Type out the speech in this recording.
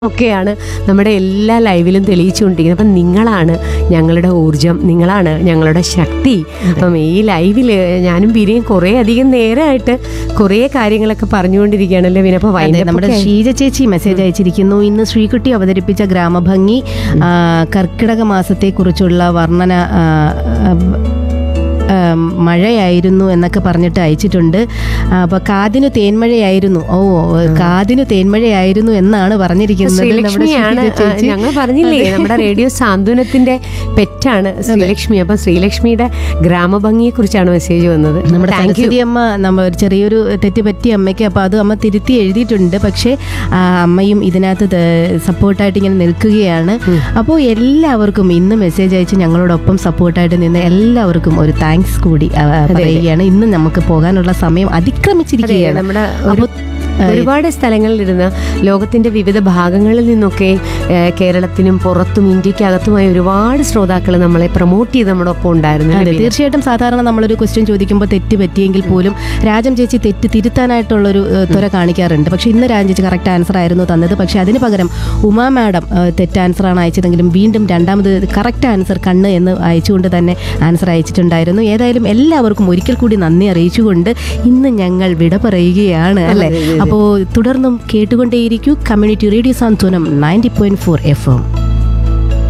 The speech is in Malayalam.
ഒക്കെയാണ് നമ്മുടെ എല്ലാ ലൈവിലും തെളിയിച്ചുകൊണ്ടിരിക്കുന്നത് അപ്പം നിങ്ങളാണ് ഞങ്ങളുടെ ഊർജം നിങ്ങളാണ് ഞങ്ങളുടെ ശക്തി അപ്പം ഈ ലൈവിൽ ഞാനും ബിരിയും കുറേ അധികം നേരമായിട്ട് കുറേ കാര്യങ്ങളൊക്കെ പറഞ്ഞുകൊണ്ടിരിക്കുകയാണല്ലോ പിന്നെ അപ്പോൾ അതെ നമ്മുടെ ഷീജ ചേച്ചി മെസ്സേജ് അയച്ചിരിക്കുന്നു ഇന്ന് ശ്രീകുട്ടി അവതരിപ്പിച്ച ഗ്രാമഭംഗി ആ, കർക്കിടക മാസത്തെക്കുറിച്ചുള്ള വർണ്ണന ആ, ആ, ആ, മഴയായിരുന്നു എന്നൊക്കെ പറഞ്ഞിട്ട് അയച്ചിട്ടുണ്ട് ആ, അപ്പൊ കാതിനു തേന്മഴയായിരുന്നു ഓ കാതിനു തേന്മഴയായിരുന്നു എന്നാണ് പറഞ്ഞിരിക്കുന്നത് നമ്മുടെ ശ്രീലക്ഷ്മിയാണ് ഷീജ ചേച്ചി. ഞങ്ങൾ പറഞ്ഞില്ലേ നമ്മുടെ റേഡിയോ സാന്ത്വനത്തിന്റെ പെറ്റാണ് ശ്രീലക്ഷ്മി അപ്പം ശ്രീലക്ഷ്മിയുടെ ഗ്രാമഭംഗിയെ കുറിച്ചാണ് മെസ്സേജ് വന്നത് നമ്മുടെ താങ്ക് യു സരസ്വതി അമ്മ നമ്മ ഒരു ചെറിയൊരു തെറ്റ് പറ്റിയ അമ്മയ്ക്ക് അപ്പോൾ അത് അമ്മ തിരുത്തി എഴുതിയിട്ടുണ്ട് പക്ഷേ ആ, അമ്മയും ഇതിനകത്ത് സപ്പോർട്ടായിട്ട് ഇങ്ങനെ നിൽക്കുകയാണ് അപ്പോൾ എല്ലാവർക്കും ഇന്ന് മെസ്സേജ് അയച്ച് ഞങ്ങളോടൊപ്പം സപ്പോർട്ടായിട്ട് നിന്ന് എല്ലാവർക്കും ഒരു താങ്ക്സ് കൂടി ആ, പറയുകയാണ് ഇന്ന് നമുക്ക് പോകാനുള്ള സമയം അതെ അതിക്രമിച്ചിരിക്കുകയാണ് നമ്മുടെ അപ്പോൾ ഒരു- ഒരുപാട് സ്ഥലങ്ങളിലിരുന്ന് ലോകത്തിന്റെ വിവിധ ഭാഗങ്ങളിൽ നിന്നൊക്കെ ഏഹ്, കേരളത്തിനും പുറത്തും ഇന്ത്യക്കകത്തുമായ ഒരുപാട് ശ്രോതാക്കൾ നമ്മളെ പ്രൊമോട്ട് ചെയ്ത് നമ്മുടെ ഒപ്പം ഉണ്ടായിരുന്നു അതെ അല്ലേ ബീന? തീർച്ചയായിട്ടും സാധാരണ നമ്മളൊരു ക്വസ്റ്റ്യൻ ചോദിക്കുമ്പോൾ തെറ്റ് പറ്റിയെങ്കിൽ പോലും രാജം ചേച്ചി തെറ്റ് തിരുത്താനായിട്ടുള്ളൊരു ഏഹ്, ത്വര കാണിക്കാറുണ്ട് പക്ഷെ ഇന്ന് രാജം ചേച്ചി കറക്റ്റ് ആൻസർ ആയിരുന്നു തന്നത് പക്ഷെ അതിന് പകരം ഉമാ മാഡം ഏഹ്, തെറ്റ് ആൻസറാണ് അയച്ചതെങ്കിലും വീണ്ടും രണ്ടാമത് കറക്റ്റ് ആൻസർ കണ്ണ് എന്ന് അയച്ചുകൊണ്ട് തന്നെ ആൻസർ അയച്ചിട്ടുണ്ടായിരുന്നു ഏതായാലും എല്ലാവർക്കും ഒരിക്കൽ കൂടി നന്ദി അറിയിച്ചുകൊണ്ട് ഇന്ന് ഞങ്ങൾ വിട പറയുകയാണ് അല്ലേ അപ്പോൾ തുടർന്നും കേട്ടുകൊണ്ടേയിരിക്കൂ community radio Santhwanam ninety point four F M